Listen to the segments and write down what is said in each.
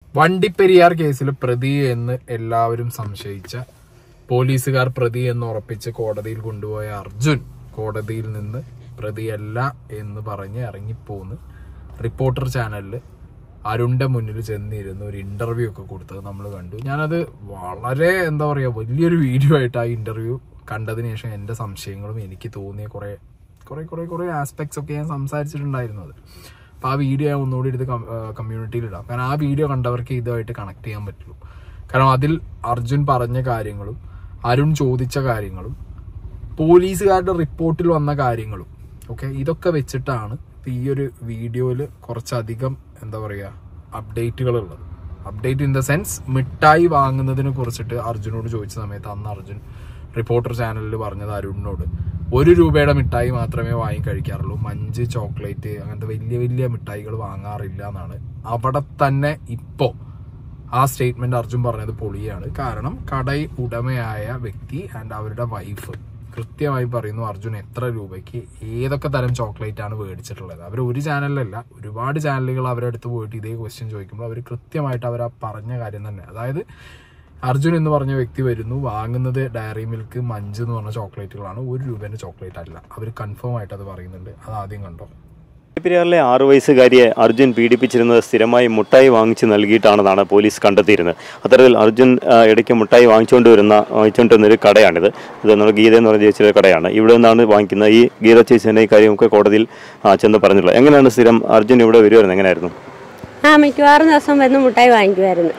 വണ്ടിപ്പെരിയാർ കേസിൽ പ്രതി എന്ന് എല്ലാവരും സംശയിച്ച പോലീസുകാർ പ്രതി എന്ന് ഉറപ്പിച്ച് കോടതിയിൽ കൊണ്ടുപോയ അർജുൻ കോടതിയിൽ നിന്ന് പ്രതിയല്ല എന്ന് പറഞ്ഞ് ഇറങ്ങിപ്പോന്ന് റിപ്പോർട്ടർ ചാനലിൽ അരുണിന്റെ മുന്നിൽ ചെന്നിരുന്ന് ഒരു ഇന്റർവ്യൂ ഒക്കെ കൊടുത്തത് നമ്മൾ കണ്ടു ഞാനത് വളരെ എന്താ പറയുക വലിയൊരു വീഡിയോ ആയിട്ട് ആ ഇന്റർവ്യൂ കണ്ടതിന് ശേഷം എൻ്റെ സംശയങ്ങളും എനിക്ക് തോന്നിയ കുറേ കുറേ കുറേ കുറേ ആസ്പെക്ട്സ് ഒക്കെ ഞാൻ സംസാരിച്ചിട്ടുണ്ടായിരുന്നു അത് അപ്പോൾ ആ വീഡിയോ ഞാൻ ഒന്നുകൂടി എടുത്ത് കമ്മ്യൂണിറ്റിയിൽ ഇടാം കാരണം ആ വീഡിയോ കണ്ടവർക്ക് ഇതുമായിട്ട് കണക്ട് ചെയ്യാൻ പറ്റുള്ളൂ കാരണം അതിൽ അർജുൻ പറഞ്ഞ കാര്യങ്ങളും അരുൺ ചോദിച്ച കാര്യങ്ങളും പോലീസുകാരുടെ റിപ്പോർട്ടിൽ വന്ന കാര്യങ്ങളും ഓക്കെ ഇതൊക്കെ വെച്ചിട്ടാണ് ഇപ്പൊ ഈ ഒരു വീഡിയോയിൽ കുറച്ചധികം എന്താ പറയുക അപ്ഡേറ്റുകൾ ഉള്ളത് അപ്ഡേറ്റ് ഇൻ ദ സെൻസ് മിഠായി വാങ്ങുന്നതിനെ കുറിച്ചിട്ട് അർജുനോട് ചോദിച്ച സമയത്ത് അന്ന് അർജുൻ റിപ്പോർട്ടർ ചാനലിൽ പറഞ്ഞത് അരുണിനോട് ഒരു രൂപയുടെ മിഠായി മാത്രമേ വാങ്ങി കഴിക്കാറുള്ളൂ മഞ്ച് ചോക്ലേറ്റ് അങ്ങനത്തെ വലിയ വലിയ മിഠായികൾ വാങ്ങാറില്ല എന്നാണ് അവിടെ തന്നെ ഇപ്പോ ആ സ്റ്റേറ്റ്മെന്റ് അർജുൻ പറഞ്ഞത് പൊളിയാണ് കാരണം കട ഉടമയായ വ്യക്തി ആൻഡ് അവരുടെ വൈഫ് കൃത്യമായി പറയുന്നു അർജുൻ എത്ര രൂപയ്ക്ക് ഏതൊക്കെ തരം ചോക്ലേറ്റ് ആണ് മേടിച്ചിട്ടുള്ളത് അവർ ഒരു ചാനലിലല്ല ഒരുപാട് ചാനലുകൾ അവരുടെ അടുത്ത് പോയിട്ട് ഇതേ ക്വസ്റ്റ്യൻ ചോദിക്കുമ്പോൾ അവർ കൃത്യമായിട്ട് അവർ ആ പറഞ്ഞ കാര്യം തന്നെ അതായത് അർജുൻ എന്ന് പറഞ്ഞ വ്യക്തി വരുന്നു വാങ്ങുന്നത് ഡയറി മിൽക്ക് മഞ്ച് എന്ന് പറഞ്ഞ ചോക്ലേറ്റുകളാണ് ഒരു രൂപേന്റെ ചോക്ലേറ്റ് അല്ല അവർ കൺഫേം ആയിട്ട് അത് പറയുന്നുണ്ട് അത് ആദ്യം കണ്ടോ പെരിയാറിലെ ആറു വയസ്സുകാരിയെ അർജുൻ പീഡിപ്പിച്ചിരുന്നത് സ്ഥിരമായി മുട്ടായി വാങ്ങിച്ച് നൽകിയിട്ടാണെന്നാണ് പോലീസ് കണ്ടെത്തിയിരുന്നത് അത്തരത്തിൽ അർജുൻ ആ, ഇടയ്ക്ക് മുട്ടായി വാങ്ങിച്ചുകൊണ്ട് വരുന്ന വാങ്ങിച്ചുകൊണ്ട് വരുന്ന ഒരു കടയാണിത് ഇത് നമ്മുടെ ഗീത എന്ന് പറഞ്ഞ ചേച്ചിയുടെ കടയാണ് ഇവിടെ നിന്നാണ് വാങ്ങിക്കുന്നത് ഈ ഗീത ചേച്ചി തന്നെ ഈ കാര്യമൊക്കെ കോടതിയിൽ ആ, ചെന്ന് പറഞ്ഞിട്ടുള്ളത് എങ്ങനെയാണ് സ്ഥിരം അർജുൻ ഇവിടെ വരുമായിരുന്നു എങ്ങനെയായിരുന്നു ആ മിക്കവാറും ദിവസം വന്ന് മുട്ടായി വാങ്ങിക്കുമായിരുന്നു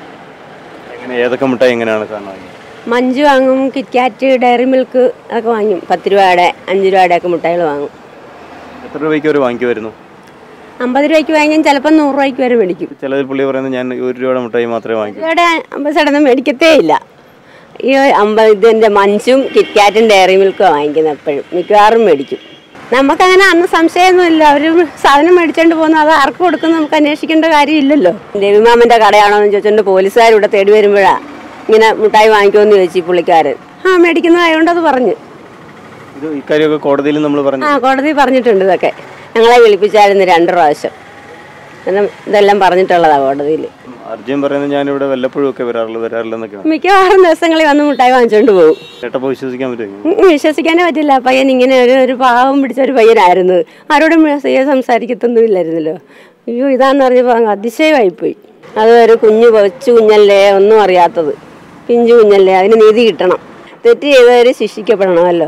എങ്ങനെ ഏതൊക്കെ മുട്ടായി എങ്ങനെയാണ് കാരണം മഞ്ച് വാങ്ങും കിറ്റ്കാറ്റ് ഡയറി മിൽക്ക് ഒക്കെ വാങ്ങും പത്ത് രൂപയുടെ അഞ്ച് രൂപയുടെ ഒക്കെ മുട്ടായികൾ വാങ്ങും എത്ര രൂപയ്ക്ക് അവർ വാങ്ങിക്കുമായിരുന്നു അമ്പത് രൂപയ്ക്ക് വാങ്ങിയാൽ ചിലപ്പോൾ നൂറ് രൂപയ്ക്ക് വരെ മേടിക്കും ചിലതിൽ പുള്ളി പറയുന്നത് ഞാൻ ഒരു രൂപയുടെ മുട്ടായി മാത്രമേ വാങ്ങിക്കൂ ഇവിടെ അമ്പത് സടന്ന് മേടിക്കത്തേ ഇല്ല ഈ അമ്പത് ഇതിൻ്റെ മഞ്ചും കിറ്റ്കാറ്റും ഡയറി മിൽക്കും വാങ്ങിക്കുന്നത് എപ്പോഴും മിക്കവാറും മേടിക്കും നമുക്കങ്ങനെ അന്ന് സംശയമൊന്നുമില്ല അവർ സാധനം മേടിച്ചോണ്ട് പോകുന്നു അത് ആർക്ക് കൊടുക്കുന്നു നമുക്ക് അന്വേഷിക്കേണ്ട കാര്യമില്ലല്ലോ രവിമാമൻ്റെ കടയാണോ എന്ന് ചോദിച്ചുകൊണ്ട് പോലീസുകാർ ഇവിടെ തേടി വരുമ്പോഴാ ഇങ്ങനെ മിഠായി വാങ്ങിക്കുമെന്ന് ചോദിച്ചു ഈ പുള്ളിക്കാരൻ ആ മേടിക്കുന്നതായതുകൊണ്ട് അത് പറഞ്ഞു ഇത് ഇക്കാര്യമൊക്കെ കോടതിയിൽ നമ്മൾ പറഞ്ഞു ആ കോടതി പറഞ്ഞിട്ടുണ്ട് ഇതൊക്കെ ഞങ്ങളെ വിളിപ്പിച്ചായിരുന്നു രണ്ട് പ്രാവശ്യം കാരണം ഇതെല്ലാം പറഞ്ഞിട്ടുള്ളതാ കോടതിയിൽ അർജുൻ പറയുന്നത് ഞാൻ ഇവിടെ വല്ലപ്പോഴും ഒക്കെ വരാറുള്ളൂ വരാറില്ലെന്നൊക്കെയാണ് മിക്കവാറും ദിവസങ്ങളിൽ വന്ന് മുട്ടായി വാങ്ങിച്ചുകൊണ്ട് പോകും കേട്ടപ്പോൾ വിശ്വസിക്കാൻ പറ്റുമോ ഉം, വിശ്വസിക്കാനേ പറ്റില്ല ആ പയ്യൻ ഇങ്ങനെ ഒരു ഒരു പാവം പിടിച്ച ഒരു പയ്യനായിരുന്നു ആരോടും മെസ്സേജ് സംസാരിക്കത്തൊന്നുമില്ലായിരുന്നല്ലോ അയ്യോ ഇതാന്ന് പറഞ്ഞപ്പോൾ അങ്ങ് അതിശയമായിപ്പോയി അത് ഒരു കുഞ്ഞു കൊച്ചു കുഞ്ഞല്ലേ ഒന്നും അറിയാത്തത് പിഞ്ചു കുഞ്ഞല്ലേ അതിന് നീതി കിട്ടണം തെറ്റ് ചെയ്തവർ ശിക്ഷിക്കപ്പെടണമല്ലോ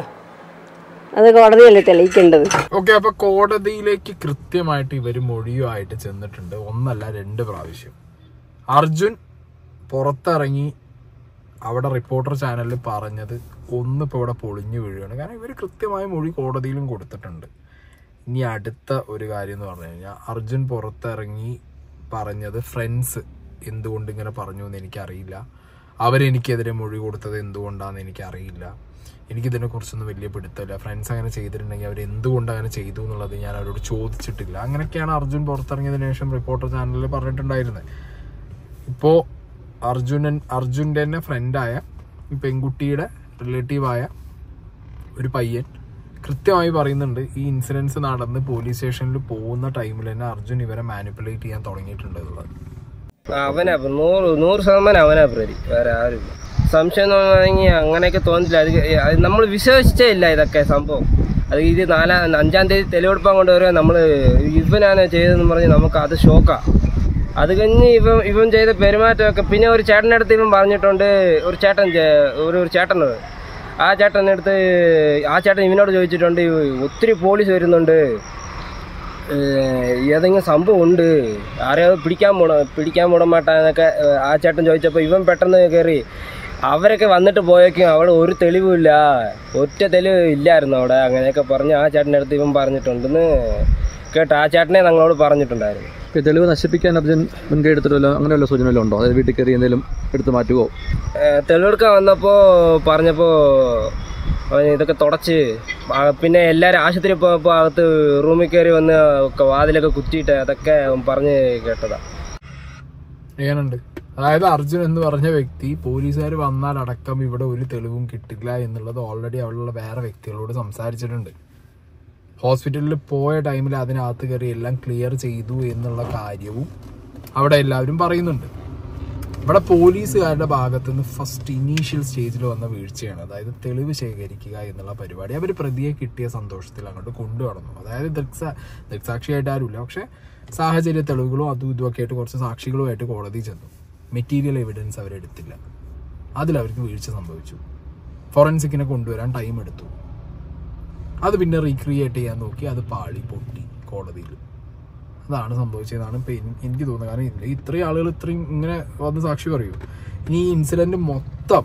അത് കോടതിയല്ലേ തെളിയിക്കേണ്ടത് ഓക്കെ അപ്പൊ കോടതിയിലേക്ക് കൃത്യമായിട്ട് ഇവര് മൊഴിയുമായിട്ട് ചെന്നിട്ടുണ്ട് ഒന്നല്ല രണ്ട് പ്രാവശ്യം അർജുൻ പുറത്തിറങ്ങി അവിടെ റിപ്പോർട്ടർ ചാനലിൽ പറഞ്ഞത് ഒന്നിപ്പോ ഇവിടെ പൊളിഞ്ഞു വീഴുകയാണ് കാരണം ഇവർ കൃത്യമായ മൊഴി കോടതിയിലും കൊടുത്തിട്ടുണ്ട് ഇനി അടുത്ത ഒരു കാര്യം എന്ന് പറഞ്ഞു കഴിഞ്ഞാൽ അർജുൻ പുറത്തിറങ്ങി പറഞ്ഞത് ഫ്രണ്ട്സ് എന്തുകൊണ്ട് ഇങ്ങനെ പറഞ്ഞു എന്ന് എനിക്കറിയില്ല അവരെനിക്കെതിരെ മൊഴി കൊടുത്തത് എന്തുകൊണ്ടാണെന്ന് എനിക്കറിയില്ല എനിക്കിതിനെ കുറിച്ചൊന്നും വലിയ പിടുത്തമില്ല ഫ്രണ്ട്സ് അങ്ങനെ ചെയ്തിട്ടുണ്ടെങ്കിൽ അവർ എന്തുകൊണ്ട് അങ്ങനെ ചെയ്തു എന്നുള്ളത് ഞാൻ അവരോട് ചോദിച്ചിട്ടില്ല അങ്ങനെയൊക്കെയാണ് അർജുൻ പുറത്തിറങ്ങിയതിനു ശേഷം റിപ്പോർട്ടർ ചാനലിൽ പറഞ്ഞിട്ടുണ്ടായിരുന്നത് ഇപ്പോ അർജുനൻ അർജുൻ്റെ തന്നെ ഫ്രണ്ടായ ഈ പെൺകുട്ടിയുടെ റിലേറ്റീവായ ഒരു പയ്യൻ കൃത്യമായി പറയുന്നുണ്ട് ഈ ഇൻസിഡൻസ് നടന്ന് പോലീസ് സ്റ്റേഷനിൽ പോകുന്ന ടൈമിൽ തന്നെ അർജുൻ ഇവരെ മാനിപ്പുലേറ്റ് ചെയ്യാൻ തുടങ്ങിയിട്ടുണ്ട് എന്നുള്ളത് അവനാ ഇപ്പൊ നൂറ് നൂറ് ശതമാനം അവനാ പ്രതി വേറെ ആരും സംശയം എന്ന് പറഞ്ഞാൽ അങ്ങനെയൊക്കെ തോന്നില്ല അത് നമ്മൾ വിശ്വസിച്ചേ ഇല്ല ഇതൊക്കെ സംഭവം അത് ഇത് നാലാം അഞ്ചാം തീയതി തെളിവെടുപ്പാൻ കൊണ്ടുവരുക നമ്മൾ ഇവനാണ് ചെയ്തതെന്ന് പറഞ്ഞ് നമുക്ക് അത് ഷോക്കാ അത് കഴിഞ്ഞ് ഇവൻ ഇവൻ ചെയ്ത പെരുമാറ്റമൊക്കെ പിന്നെ ഒരു ചേട്ടൻ്റെ അടുത്ത് ഇവൻ പറഞ്ഞിട്ടുണ്ട് ഒരു ചേട്ടൻ ചെ- ഒരു ഒരു ചേട്ടനത് ആ ചേട്ടൻ്റെ അടുത്ത് ആ ചേട്ടൻ ഇവനോട് ചോദിച്ചിട്ടുണ്ട് ഒത്തിരി പോലീസ് വരുന്നുണ്ട് ഏഹ് ഏതെങ്കിലും സംഭവം ഉണ്ട് ആരെയോ പിടിക്കാൻ പോണ പിടിക്കാൻ പോടാൻ മാട്ടാന്നൊക്കെ ഏഹ് ആ ചേട്ടൻ ചോദിച്ചപ്പോൾ ഇവൻ പെട്ടെന്ന് കയറി അവരൊക്കെ വന്നിട്ട് പോയേക്കും അവിടെ ഒരു തെളിവുമില്ല ഒറ്റ തെളിവ് ഇല്ലായിരുന്നു അവിടെ അങ്ങനെയൊക്കെ പറഞ്ഞ് ആ ചേട്ടൻ്റെ അടുത്ത് ഇവൻ പറഞ്ഞിട്ടുണ്ടെന്ന് കേട്ടോ ആ ചേട്ടനെ ഞങ്ങളോട് പറഞ്ഞിട്ടുണ്ടായിരുന്നു ഇപ്പൊ ഈ തെളിവ് നശിപ്പിക്കാൻ അർജുൻ മുൻകൈ എടുത്തിട്ടല്ലോ അങ്ങനെ വല്ല സൂചന വല്ലതും ഉണ്ടോ അതായത് വീട്ടിൽ കയറി എന്തെങ്കിലും എടുത്ത് മാറ്റുവോ ഏഹ് തെളിവെടുക്കാൻ വന്നപ്പോൾ പറഞ്ഞപ്പോൾ അവൻ ഇതൊക്കെ തുടച്ച് ആ പിന്നെ എല്ലാവരും ആശുപത്രിയിൽ പോയപ്പോൾ അകത്ത് റൂമിൽ കയറി വന്ന് ഒക്കെ വാതിലൊക്കെ കുത്തിയിട്ട് അതൊക്കെ അവൻ പറഞ്ഞ് കേട്ടതാ എങ്ങനെയുണ്ട് അതായത് അർജുൻ എന്ന് പറഞ്ഞ വ്യക്തി പോലീസുകാർ വന്നാൽ അടക്കം ഇവിടെ ഒരു തെളിവും കിട്ടില്ല എന്നുള്ളത് ഓൾറെഡി അവിടെയുള്ള വേറെ വ്യക്തികളോട് സംസാരിച്ചിട്ടുണ്ട് ഹോസ്പിറ്റലിൽ പോയ ടൈമിൽ അതിനകത്ത് കയറി എല്ലാം ക്ലിയർ ചെയ്തു എന്നുള്ള കാര്യവും അവിടെ എല്ലാവരും പറയുന്നുണ്ട് ഇവിടെ പോലീസുകാരുടെ ഭാഗത്തു നിന്ന് ഫസ്റ്റ് ഇനീഷ്യൽ സ്റ്റേജിൽ വന്ന വീഴ്ചയാണ് അതായത് തെളിവ് ശേഖരിക്കുക എന്നുള്ള പരിപാടി അവർ പ്രതിയെ കിട്ടിയ സന്തോഷത്തിൽ അങ്ങോട്ട് കൊണ്ടുവന്നു അതായത് ദൃക്സാ ദൃക്സാക്ഷിയായിട്ട് ആരുമില്ല പക്ഷെ സാഹചര്യ തെളിവുകളും അതും ഇതുമൊക്കെ ആയിട്ട് കുറച്ച് സാക്ഷികളുമായിട്ട് കോടതി ചെന്നു മെറ്റീരിയൽ എവിഡൻസ് അവരെടുത്തില്ല അതിൽ അവർക്ക് വീഴ്ച സംഭവിച്ചു ഫോറൻസിക്കിനെ കൊണ്ടുവരാൻ ടൈം എടുത്തു അത് പിന്നെ റീക്രിയേറ്റ് ചെയ്യാൻ നോക്കി അത് പാളി പൊട്ടി കോടതിയിൽ അതാണ് സംഭവിച്ചതാണ് ഇപ്പൊ എനി- എനിക്ക് തോന്നുന്നത് കാരണം ഇല്ല ഇത്രയും ആളുകൾ ഇത്രയും ഇങ്ങനെ വന്ന് സാക്ഷി പറയൂ ഇനി ഈ ഇൻസിഡന്റ് മൊത്തം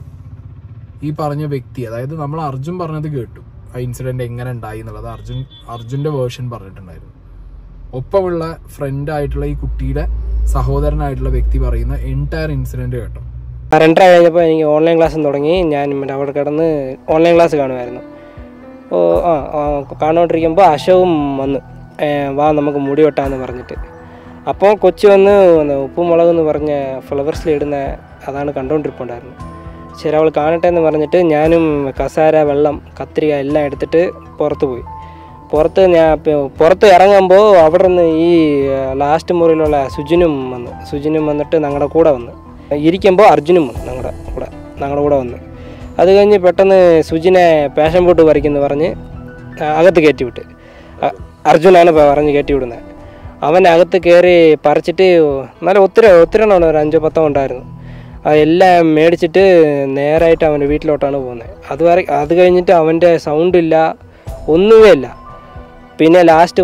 ഈ പറഞ്ഞ വ്യക്തി അതായത് നമ്മൾ അർജുൻ പറഞ്ഞത് കേട്ടു ആ ഇൻസിഡന്റ് എങ്ങനെ ഉണ്ടായി എന്നുള്ളത് അർജുൻ അർജുന്റെ വേർഷൻ പറഞ്ഞിട്ടുണ്ടായിരുന്നു ഒപ്പമുള്ള ഫ്രണ്ട് ആയിട്ടുള്ള ഈ കുട്ടിയുടെ സഹോദരനായിട്ടുള്ള വ്യക്തി പറയുന്ന എൻറ്റയർ ഇൻസിഡന്റ് കേട്ടോ രണ്ടര കഴിഞ്ഞപ്പോൾ എനിക്ക് ഓൺലൈൻ ക്ലാസ്സും തുടങ്ങി ഞാൻ മറ്റേ അവിടെ കിടന്ന് ഓൺലൈൻ ക്ലാസ് കാണുമായിരുന്നു ഓ ആ ആ, കാണുകൊണ്ടിരിക്കുമ്പോൾ അശവും വന്ന് ഏ, വാ നമുക്ക് മുടി വെട്ടാന്ന് പറഞ്ഞിട്ട് അപ്പോൾ കൊച്ചു വന്ന് വന്ന് ഉപ്പും മുളക് എന്ന് പറഞ്ഞ ഫ്ലവേഴ്സിൽ ഇടുന്ന അതാണ് കണ്ടുകൊണ്ടിരിപ്പുണ്ടായിരുന്നു ശരി അവൾ കാണട്ടെ എന്ന് പറഞ്ഞിട്ട് ഞാനും കസാര വെള്ളം കത്രിക എല്ലാം എടുത്തിട്ട് പുറത്ത് പോയി പുറത്ത് ഞാൻ പ- പുറത്ത് ഇറങ്ങുമ്പോൾ അവിടെ നിന്ന് ഈ ലാസ്റ്റ് മുറിയിലുള്ള സുജിനും വന്നു സുജിനും വന്നിട്ട് ഞങ്ങളുടെ കൂടെ വന്ന് ഇരിക്കുമ്പോൾ അർജുനും വന്നു ഞങ്ങളുടെ കൂടെ ഞങ്ങളുടെ കൂടെ വന്ന് അത് കഴിഞ്ഞ് പെട്ടെന്ന് സുജിനെ പാഷൻ ബോട്ട് വരയ്ക്കെന്ന് പറഞ്ഞ് ആ, അകത്ത് കയറ്റി വിട്ട് അ- അർജുനാണ് പ- പറഞ്ഞ് കയറ്റി വിടുന്നത് അവൻ അകത്ത് കയറി പറിച്ചിട്ട് നല്ല ഒത്തിരി ഒത്തിരി എണ്ണം ഉണ്ട്, ഒരു അഞ്ചോ പത്തോ ഉണ്ടായിരുന്നു അതെല്ലാം മേടിച്ചിട്ട് നേരായിട്ട് അവൻ്റെ വീട്ടിലോട്ടാണ് പോകുന്നത് അതുവരെ അത് കഴിഞ്ഞിട്ട് അവൻ്റെ സൗണ്ട് ഇല്ല ഒന്നുമേ ഇല്ല പിന്നെ ലാസ്റ്റ്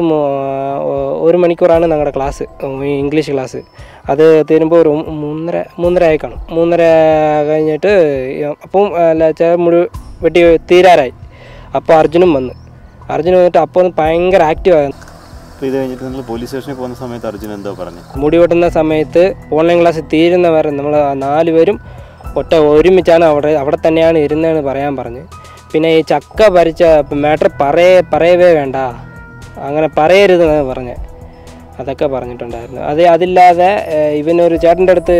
ഒരു മണിക്കൂറാണ് ഞങ്ങളുടെ ക്ലാസ് ഈ ഇംഗ്ലീഷ് ക്ലാസ് അത് തീരുമ്പോൾ ഒരു മൂന്നര മൂന്നര ആയി കാണും മൂന്നര കഴിഞ്ഞിട്ട് അപ്പം അല്ല ചെ മുഴു വെട്ടി തീരാറായി അപ്പോൾ അർജുനും വന്ന് അർജുൻ വന്നിട്ട് അപ്പോൾ ഒന്ന് ഭയങ്കര ആക്റ്റീവായിരുന്നു അപ്പോൾ ഇത് കഴിഞ്ഞിട്ട് നിങ്ങൾ പോലീസ് സ്റ്റേഷനിൽ പോകുന്ന സമയത്ത് അർജുൻ എന്തോ പറഞ്ഞു മുടി വെട്ടുന്ന സമയത്ത് ഓൺലൈൻ ക്ലാസ് തീരുന്നവരെ നമ്മൾ നാല് പേരും ഒറ്റ ഒരുമിച്ചാണ് അവിടെ അവിടെ തന്നെയാണ് ഇരുന്നതെന്ന് പറയാൻ പറഞ്ഞ് പിന്നെ ഈ ചക്ക ഭരിച്ച മാറ്റർ പറയേ പറയവേ വേണ്ട അങ്ങനെ പറയരുത് എന്ന് പറഞ്ഞ് അതൊക്കെ പറഞ്ഞിട്ടുണ്ടായിരുന്നു അത് അതില്ലാതെ ഏഹ്, ഇവനൊരു ചേട്ടൻ്റെ അടുത്ത്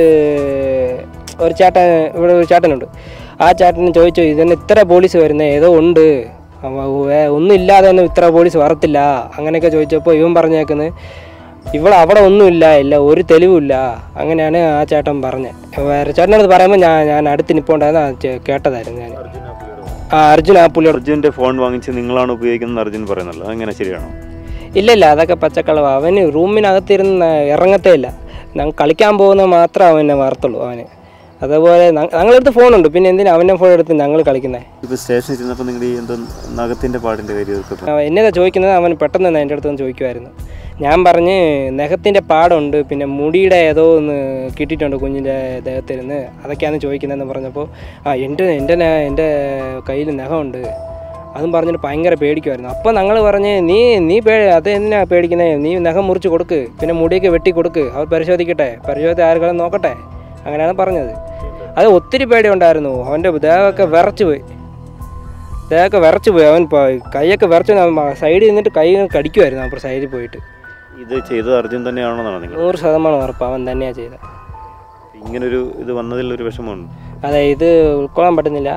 ഒരു ചേട്ടൻ ഇവിടെ ഒരു ചേട്ടനുണ്ട് ആ ചേട്ടന് ചോദിച്ചു ഇതിന് ഇത്ര പോലീസ് വരുന്നത് ഏതോ ഉണ്ട് അവ- വേ- ഒന്നും ഇല്ലാതെ ഒന്നും ഇത്ര പോലീസ് വരത്തില്ല അങ്ങനെയൊക്കെ ചോദിച്ചപ്പോൾ ഇവൻ പറഞ്ഞേക്കുന്നത് ഇവിടെ അവിടെ ഒന്നുമില്ല ഇല്ല ഒരു തെളിവുമില്ല അങ്ങനെയാണ് ആ ചേട്ടൻ പറഞ്ഞത് വേറെ ചേട്ടനടുത്ത് പറയുമ്പോൾ ഞാൻ ഞാൻ അടുത്ത് നിൽപ്പുണ്ടായിരുന്നു ആ ചേ- കേട്ടതായിരുന്നു ഞാൻ ആ അർജുൻ ആ പുള്ളിയോട് അർജുൻ്റെ ഫോൺ വാങ്ങിച്ച് നിങ്ങളാണ് ഉപയോഗിക്കുന്നത് അർജുൻ പറയുന്നല്ലോ അതെങ്ങനെ ശരിയാണോ ഇല്ല ഇല്ല അതൊക്കെ പച്ചക്കളവ് അവന് റൂമിനകത്തിരുന്ന് ഇറങ്ങത്തേ ഇല്ല ഞങ്ങൾ കളിക്കാൻ പോകുന്നത് മാത്രമേ അവനെ വാർത്തുള്ളൂ അവന് അതേപോലെ ഞ- ഞങ്ങളടുത്ത് ഫോണുണ്ട് പിന്നെ എന്തിനാ അവൻ്റെ ഫോൺ എടുത്ത് ഞങ്ങൾ കളിക്കുന്നത് ഇപ്പോൾ സ്റ്റേഷനിൽ ചെന്നപ്പോൾ നിങ്ങൾ ഈ എന്തോ നഖത്തിൻ്റെ പാടിൻ്റെ കാര്യം ഒക്കെ പറഞ്ഞു. എന്നതാ ചോദിക്കുന്നത് അവൻ പെട്ടെന്ന് തന്നെ എൻ്റെ അടുത്ത് നിന്ന് ചോദിക്കുമായിരുന്നു ഞാൻ പറഞ്ഞ് നഖത്തിൻ്റെ പാടുണ്ട് പിന്നെ മുടിയുടെ ഏതോ ഒന്ന് കിട്ടിയിട്ടുണ്ട് കുഞ്ഞിൻ്റെ ദേഹത്തിരുന്ന് അതൊക്കെയാണ് ചോദിക്കുന്നതെന്ന് പറഞ്ഞപ്പോൾ ആ എൻ്റെ എൻ്റെ ന- എൻ്റെ കയ്യിൽ നഖമുണ്ട് അതും പറഞ്ഞിട്ട് ഭയങ്കര പേടിക്കുമായിരുന്നു അപ്പോൾ ഞങ്ങൾ പറഞ്ഞ് നീ നീ പേ അത് എന്തിനാ പേടിക്കുന്നത് നീ നഖം മുറിച്ച് കൊടുക്ക് പിന്നെ മുടിയൊക്കെ വെട്ടി കൊടുക്ക് അവർ പരിശോധിക്കട്ടെ പരിശോധിച്ച് ആർക്കും നോക്കട്ടെ അങ്ങനെയാണ് പറഞ്ഞത് അത് ഒത്തിരി പേടി ഉണ്ടായിരുന്നു അവൻ്റെ ദേഹമൊക്കെ വിറച്ച് പോയി ദേഹമൊക്കെ വിറച്ച് പോയി അവൻ പ- കൈയൊക്കെ വിറച്ച് സൈഡിൽ നിന്നിട്ട് കൈ കടിക്കുമായിരുന്നു അപ്പുറം സൈഡിൽ പോയിട്ട് ഇത് ചെയ്തത് അർജുൻ തന്നെയാണെന്നാണ് നിങ്ങൾ നൂറ് ശതമാനം ഉറപ്പ് അവൻ തന്നെയാണ് ചെയ്തത് ഇങ്ങനൊരു ഇത് വന്നതിൽ ഒരു വിഷമമുണ്ട് അതെ ഇത് ഉൾക്കൊള്ളാൻ പറ്റുന്നില്ല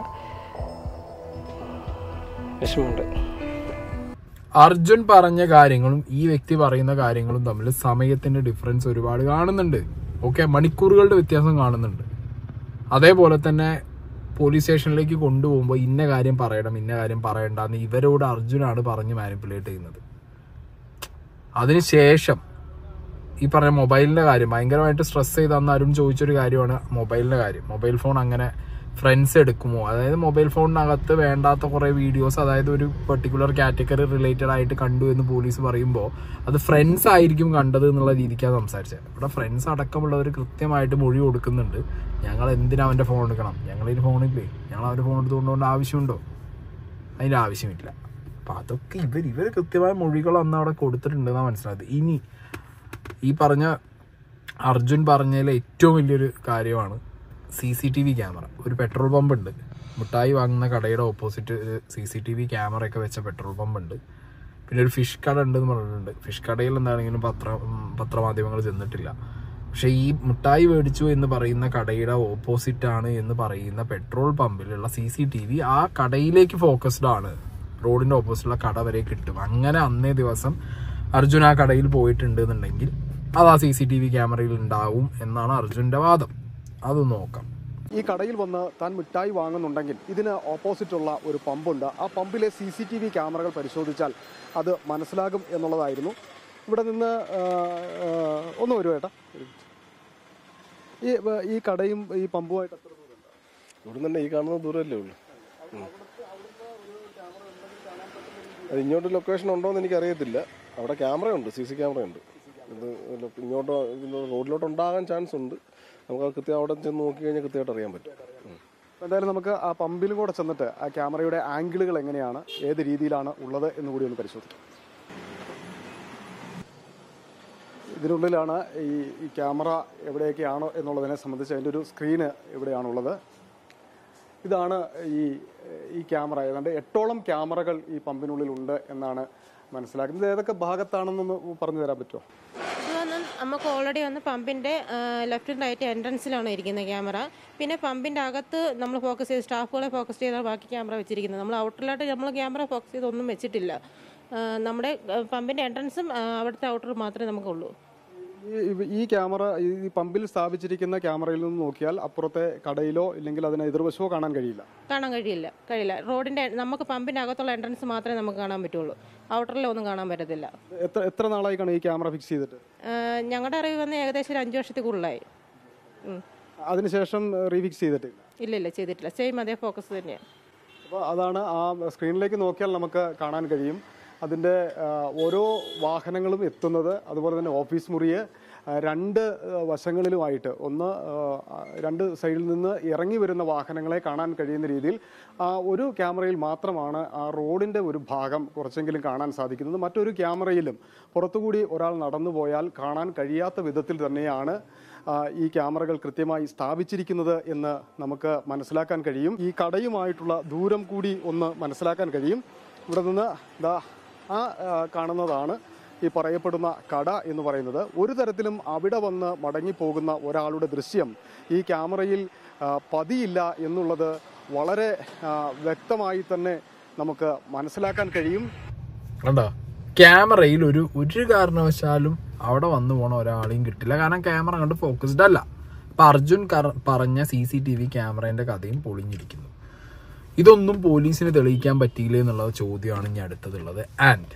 വിഷമമുണ്ട് അർജുൻ പറഞ്ഞ കാര്യങ്ങളും ഈ വ്യക്തി പറയുന്ന കാര്യങ്ങളും തമ്മിൽ സമയത്തിന്റെ ഡിഫറൻസ് ഒരുപാട് കാണുന്നുണ്ട് ഓക്കെ മണിക്കൂറുകളുടെ വ്യത്യാസം കാണുന്നുണ്ട് അതേപോലെ തന്നെ പോലീസ് സ്റ്റേഷനിലേക്ക് കൊണ്ടുപോകുമ്പോൾ ഇന്ന കാര്യം പറയണം ഇന്ന കാര്യം പറയണ്ട എന്ന് ഇവരോട് അർജുനാണ് പറഞ്ഞ് മാനിപ്പുലേറ്റ് ചെയ്യുന്നത് അതിനുശേഷം ഈ പറഞ്ഞ മൊബൈലിന്റെ കാര്യം ഭയങ്കരമായിട്ട് സ്ട്രെസ് ചെയ്ത് അന്ന് അരുൺ ചോദിച്ചൊരു കാര്യമാണ് മൊബൈലിന്റെ കാര്യം മൊബൈൽ ഫോൺ അങ്ങനെ ഫ്രണ്ട്സ് എടുക്കുമോ അതായത് മൊബൈൽ ഫോണിനകത്ത് വേണ്ടാത്ത കുറേ വീഡിയോസ് അതായത് ഒരു പെർട്ടിക്കുലർ കാറ്റഗറി റിലേറ്റഡ് ആയിട്ട് കണ്ടു എന്ന് പോലീസ് പറയുമ്പോൾ അത് ഫ്രണ്ട്സ് ആയിരിക്കും കണ്ടത് എന്നുള്ള രീതിക്കാണ് സംസാരിച്ചത് ഇവിടെ ഫ്രണ്ട്സ് അടക്കമുള്ളവർ കൃത്യമായിട്ട് മൊഴി കൊടുക്കുന്നുണ്ട് ഞങ്ങൾ എന്തിനാ അവൻ്റെ ഫോൺ എടുക്കണം ഞങ്ങളൊരു ഫോണില്ലേ ഞങ്ങൾ അവൻ്റെ ഫോൺ എടുത്തുകൊണ്ടുകൊണ്ട് ആവശ്യമുണ്ടോ അതിൻ്റെ ആവശ്യമില്ല അപ്പം അതൊക്കെ ഇവർ ഇവർ കൃത്യമായ മൊഴികൾ അന്ന് അവിടെ കൊടുത്തിട്ടുണ്ടെന്നാണ് മനസ്സിലായത് ഇനി ഈ പറഞ്ഞ അർജുൻ പറഞ്ഞതിലെ ഏറ്റവും വലിയൊരു കാര്യമാണ് C C T V camera ഒരു പെട്രോൾ പമ്പ് ഉണ്ട് മിഠായി വാങ്ങുന്ന കടയുടെ ഓപ്പോസിറ്റ് ഒരു C C T V camera ഒക്കെ വെച്ച പെട്രോൾ പമ്പ് ഉണ്ട് പിന്നെ ഒരു ഫിഷ് കട ഉണ്ട് എന്ന് പറഞ്ഞിട്ടുണ്ട് ഫിഷ് കടയിൽ എന്താണെങ്കിലും പത്ര ഉം, പത്രമാധ്യമങ്ങൾ ചെന്നിട്ടില്ല പക്ഷേ ഈ മിഠായി മേടിച്ചു എന്ന് പറയുന്ന കടയുടെ ഓപ്പോസിറ്റ് ആണ് എന്ന് പറയുന്ന പെട്രോൾ പമ്പിലുള്ള സി സി ടി വി ആ കടയിലേക്ക് ഫോക്കസ്ഡ് ആണ് റോഡിന്റെ ഓപ്പോസിറ്റുള്ള കട വരെ കിട്ടും അങ്ങനെ അന്നേ ദിവസം അർജുൻ ആ കടയിൽ പോയിട്ടുണ്ട് എന്നുണ്ടെങ്കിൽ അത് ആ സി സി ടി വി ക്യാമറയിൽ ഉണ്ടാവും എന്നാണ് അർജുന്റെ വാദം അത് നോക്കാം ഈ കടയിൽ വന്ന് താൻ മിഠായി വാങ്ങുന്നുണ്ടെങ്കിൽ ഇതിന് ഓപ്പോസിറ്റുള്ള ഒരു പമ്പുണ്ട് ആ പമ്പിലെ സി സി ടി വി ക്യാമറകൾ പരിശോധിച്ചാൽ അത് മനസ്സിലാകും എന്നുള്ളതായിരുന്നു ഇവിടെ നിന്ന് ആ, ആ, ഒന്ന് വരൂ ഏട്ടാ ഈ ഈ കടയും ഈ പമ്പുമായിട്ട് എത്ര ദൂരമുണ്ട് ഇവിടെ തന്നെ ഈ കാണുന്ന ദൂരമല്ലേ ഉള്ളൂ ഉം. അത് ഇങ്ങോട്ട് ലൊക്കേഷൻ ഉണ്ടോ എന്ന് എനിക്ക് അറിയത്തില്ല അവിടെ ക്യാമറ ഉണ്ട് സി സി ക്യാമറ ഉണ്ട് ഇത് ലൊ- ഇങ്ങോട്ടോ ഇത് റോഡിലോട്ട് ഉണ്ടാകാൻ ചാൻസ് ഉണ്ട് നമുക്ക് അത് കൃത്യം അവിടെ ചെന്ന് നോക്കി കഴിഞ്ഞാൽ കൃത്യമായിട്ട് അറിയാൻ പറ്റും ഉം. എന്തായാലും നമുക്ക് ആ പമ്പിലും കൂടെ ചെന്നിട്ട് ആ ക്യാമറയുടെ ആംഗിളുകൾ എങ്ങനെയാണ് ഏത് രീതിയിലാണ് ഉള്ളത് എന്ന് കൂടി ഒന്ന് പരിശോധിക്കാം ഇതിനുള്ളിലാണ് ഈ ഈ ക്യാമറ എവിടെയൊക്കെയാണോ എന്നുള്ളതിനെ സംബന്ധിച്ച് അതിൻ്റെ ഒരു സ്ക്രീന് ഇവിടെയാണുള്ളത് ഇതാണ് ഈ ഈ ക്യാമറ ഏതാണ്ട് എട്ടോളം ക്യാമറകൾ ഈ പമ്പിനുള്ളിൽ ഉണ്ട് എന്നാണ് മനസ്സിലാക്കുന്നത് ഇത് ഏതൊക്കെ ഭാഗത്താണെന്നൊന്ന് പറഞ്ഞു തരാൻ പറ്റുമോ ഇത് വന്ന് നമുക്ക് ഓൾറെഡി വന്ന് പമ്പിൻ്റെ ലെഫ്റ്റ് റൈറ്റ് എൻട്രൻസിലാണ് ഇരിക്കുന്നത് ക്യാമറ പിന്നെ പമ്പിൻ്റെ അകത്ത് നമ്മൾ ഫോക്കസ് ചെയ്ത് സ്റ്റാഫുകളെ ഫോക്കസ് ചെയ്താണ് ബാക്കി ക്യാമറ വെച്ചിരിക്കുന്നത് നമ്മൾ ഔട്ടറിലായിട്ട് നമ്മൾ ക്യാമറ ഫോക്കസ് ചെയ്ത് ഒന്നും വെച്ചിട്ടില്ല ആ, നമ്മുടെ പമ്പിൻ്റെ എൻട്രൻസും ആ, അവിടുത്തെ ഔട്ടർ മാത്രമേ നമുക്കുള്ളൂ ഈ- ഈ- ഈ ക്യാമറ ഈ പമ്പിൽ സ്ഥാപിച്ചിരിക്കുന്ന ക്യാമറയിൽ നിന്ന് നോക്കിയാൽ അപ്പുറത്തെ കടയിലോ ഇല്ലെങ്കിൽ അതിന് എതിർവശമോ കാണാൻ കഴിയില്ല കാണാൻ കഴിയില്ല കഴിയില്ല റോഡിൻ്റെ നമുക്ക് പമ്പിൻ്റെ അകത്തുള്ള എൻട്രൻസ് മാത്രമേ നമുക്ക് കാണാൻ പറ്റുള്ളൂ ഔട്ടറിലൊന്നും കാണാൻ പറ്റത്തില്ല എത്ര എത്ര നാളായി കാണും ഈ ക്യാമറ ഫിക്സ് ചെയ്തിട്ട് ആ, ഞങ്ങളുടെ അറിവ് വന്ന് ഏകദേശം ഒരു അഞ്ച് വർഷത്തിൽ കൂടുതലായി ഉം. അതിനുശേഷം റീഫിക്സ് ചെയ്തിട്ടില്ല ഇല്ല ഇല്ല ചെയ്തിട്ടില്ല സെയിം അതേ ഫോക്കസ് തന്നെയാണ് അപ്പോൾ അതാണ് ആ സ്ക്രീനിലേക്ക് നോക്കിയാൽ നമുക്ക് കാണാൻ കഴിയും അതിൻ്റെ ആ, ഓരോ വാഹനങ്ങളും എത്തുന്നത് അതുപോലെ തന്നെ ഓഫീസ് മുറിയെ ആ, രണ്ട് ആ, വശങ്ങളിലുമായിട്ട് ഒന്ന് ആ, രണ്ട് സൈഡിൽ നിന്ന് ഇറങ്ങി വരുന്ന വാഹനങ്ങളെ കാണാൻ കഴിയുന്ന രീതിയിൽ ആ ഒരു ക്യാമറയിൽ മാത്രമാണ് ആ റോഡിൻ്റെ ഒരു ഭാഗം കുറച്ചെങ്കിലും കാണാൻ സാധിക്കുന്നത് മറ്റൊരു ക്യാമറയിലും പുറത്തുകൂടി ഒരാൾ നടന്നു പോയാൽ കാണാൻ കഴിയാത്ത വിധത്തിൽ തന്നെയാണ് ആ, ഈ ക്യാമറകൾ കൃത്യമായി സ്ഥാപിച്ചിരിക്കുന്നത് എന്ന് നമുക്ക് മനസ്സിലാക്കാൻ കഴിയും ഈ കടയുമായിട്ടുള്ള ദൂരം കൂടി ഒന്ന് മനസ്സിലാക്കാൻ കഴിയും ഇവിടെ നിന്ന് ദാ ആ ആ, കാണുന്നതാണ് ഈ പറയപ്പെടുന്ന കട എന്ന് പറയുന്നത് ഒരു തരത്തിലും അവിടെ വന്ന് മടങ്ങിപ്പോകുന്ന ഒരാളുടെ ദൃശ്യം ഈ ക്യാമറയിൽ ആ, പതിയില്ല എന്നുള്ളത് വളരെ ആ, വ്യക്തമായി തന്നെ നമുക്ക് മനസ്സിലാക്കാൻ കഴിയും കണ്ടോ ക്യാമറയിൽ ഒരു ഒരു കാരണവശാലും അവിടെ വന്നു പോണ ഒരാളെയും കിട്ടില്ല കാരണം ക്യാമറ കണ്ട് ഫോക്കസ്ഡ് അല്ല അപ്പൊ അർജുൻ കറ- പറഞ്ഞ സി സി ടി വി ക്യാമറേന്റെ കഥയും പൊളിഞ്ഞിരിക്കുന്നു ഇതൊന്നും പോലീസിന് തെളിയിക്കാൻ പറ്റിയില്ല എന്നുള്ള ചോദ്യമാണ് ഇനി അടുത്തതുള്ളത് ആൻഡ്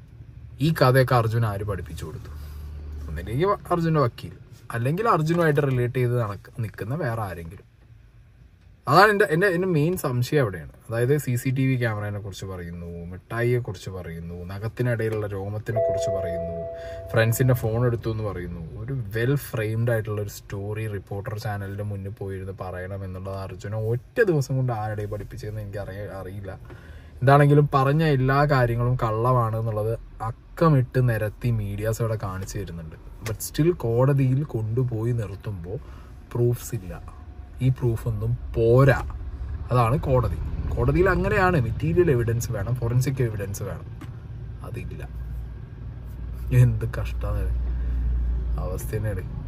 ഈ കഥയൊക്കെ അർജുൻ ആര് പഠിപ്പിച്ചു കൊടുത്തു ഒന്നില്ലെങ്കിൽ അർജുന്റെ വക്കീൽ അല്ലെങ്കിൽ അർജുനുമായിട്ട് റിലേറ്റ് ചെയ്ത് നടക്ക നിൽക്കുന്ന വേറെ ആരെങ്കിലും അതാണ് എൻ്റെ എൻ്റെ എൻ്റെ മെയിൻ സംശയം അവിടെയാണ് അതായത് സി സി ടി വി ക്യാമറയെ കുറിച്ച് പറയുന്നു മിഠായിയെ കുറിച്ച് പറയുന്നു നഖത്തിനിടയിലുള്ള രോമത്തിനെ കുറിച്ച് പറയുന്നു ഫ്രണ്ട്സിന്റെ ഫോൺ എടുത്തു എന്ന് പറയുന്നു ഒരു വെൽ ഫ്രെയിംഡ് ആയിട്ടുള്ള ഒരു സ്റ്റോറി റിപ്പോർട്ടർ ചാനലിന്റെ മുന്നിൽ പോയിരുന്ന് പറയണം എന്നുള്ളത് അർജുന ഒറ്റ ദിവസം കൊണ്ട് ആരുടെ പഠിപ്പിച്ചതെന്ന് എനിക്ക് അറിയ അറിയില്ല എന്താണെങ്കിലും പറഞ്ഞ എല്ലാ കാര്യങ്ങളും കള്ളമാണ് എന്നുള്ളത് അക്കമിട്ട് നിരത്തി മീഡിയാസ് ഇവിടെ കാണിച്ചു തരുന്നുണ്ട് ബട്ട് സ്റ്റിൽ കോടതിയിൽ കൊണ്ടുപോയി നിർത്തുമ്പോൾ പ്രൂഫ്സ് ഇല്ല ഈ പ്രൂഫ് ഒന്നും പോരാ അതാണ് കോടതി കോടതിയിൽ അങ്ങനെയാണ് മെറ്റീരിയൽ എവിഡൻസ് വേണം ഫോറൻസിക് എവിഡൻസ് വേണം അതില്ല എന്ത് കഷ്ടമാണ് അവസ്ഥ തന്നെയാണ്